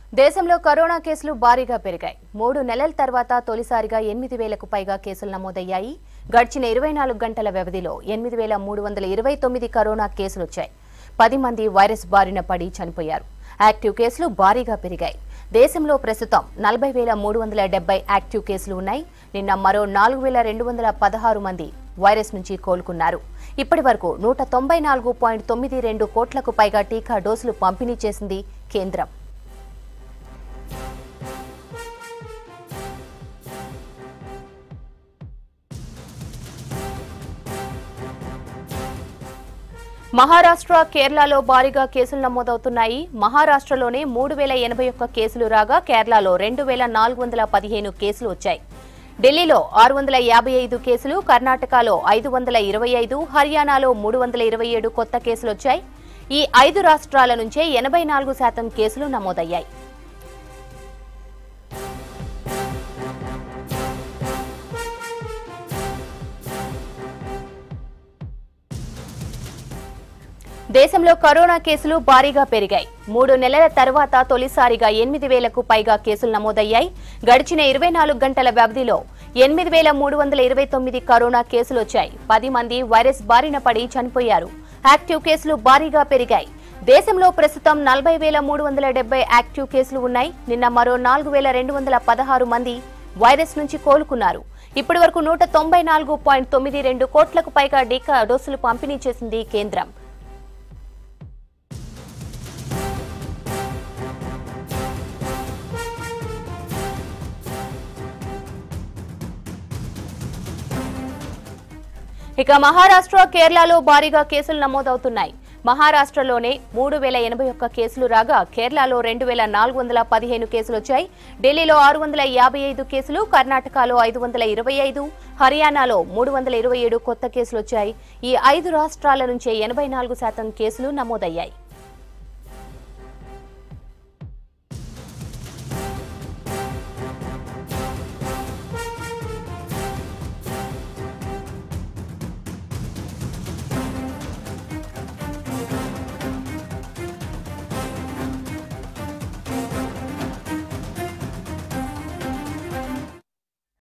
దేశంలో కరోనా కేసులు భారీగా పెరిగాయి మూడు నెలల తర్వాత తొలిసారిగా ఎనిమిది వేలకు పైగా కేసులు నమోదయ్యాయి గడిచిన ఇరవై నాలుగు గంటల వ్యవధిలో ఎనిమిది వేల మూడు వందల ఇరవై తొమ్మిది కరోనా కేసులు వచ్చాయి పది మంది వైరస్ బారిన పడి చనిపోయారు యాక్టివ్ కేసులు భారీగా పెరిగాయి దేశంలో ప్రస్తుతం నలభై వేల మూడు వందల డెబ్బై యాక్టివ్ కేసులు ఉన్నాయి నిన్న మరో నాలుగు వేల రెండు వందల పదహారు మంది వైరస్ నుంచి కోలుకున్నారు ఇప్పటి వరకు నూట తొంభై నాలుగు పాయింట్ తొమ్మిది రెండు కోట్లకు పైగా టీకా డోసులు పంపిణీ చేసింది కేంద్రం మహారాష్ట్ర కేరళలో భారీగా కేసులు నమోదవుతున్నాయి మహారాష్ట్రలోనే మూడు వేల ఎనభై ఒక్క కేసులు రాగా కేరళలో రెండు వేల నాలుగు వందల పదిహేను కేసులు వచ్చాయి ఢిల్లీలో ఆరు వందల యాభై ఐదు కేసులు కర్ణాటకలో ఐదు వందల ఇరవై ఐదు హర్యానాలో మూడు వందల ఇరవై ఏడు కొత్త కేసులు వచ్చాయి ఈ ఐదు రాష్ట్రాల నుంచే ఎనభై నాలుగు శాతం కేసులు నమోదయ్యాయి దేశంలో కరోనా కేసులు భారీగా పెరిగాయి మూడు నెలల తర్వాత తొలిసారిగా ఎనిమిది వేలకు పైగా కేసులు నమోదయ్యాయి గడిచిన ఇరవై నాలుగు గంటల వ్యవధిలో ఎనిమిది వేల మూడు వందల ఇరవై తొమ్మిది కరోనా కేసులు వచ్చాయి పది మంది వైరస్ బారిన పడి చనిపోయారు యాక్టివ్ కేసులు భారీగా పెరిగాయి దేశంలో ప్రస్తుతం నలభై వేల మూడు వందల డెబ్బై యాక్టివ్ కేసులు ఉన్నాయి నిన్న మరో నాలుగు వేల రెండు వందల పదహారు మంది వైరస్ నుంచి కోలుకున్నారు ఇప్పటి వరకు నూట తొంభై నాలుగు పాయింట్ తొమ్మిది రెండు కోట్లకు పైగా టీకా డోసులు పంపిణీ చేసింది కేంద్రం ఇక మహారాష్ట్ర కేరళలో భారీగా కేసులు నమోదవుతున్నాయి మహారాష్ట్రలోనే మూడు వేల ఎనభై ఒక్క కేసులు రాగా కేరళలో రెండు వేల నాలుగు వందల పదిహేను కేసులు వచ్చాయి ఢిల్లీలో ఆరు వందల యాభై ఐదు కేసులు కర్ణాటకలో ఐదు వందల ఇరవై ఐదు హర్యానాలో మూడు వందల ఇరవై ఏడు కొత్త కేసులు వచ్చాయి ఈ ఐదు రాష్ట్రాల నుంచే ఎనభై నాలుగు శాతం కేసులు నమోదయ్యాయి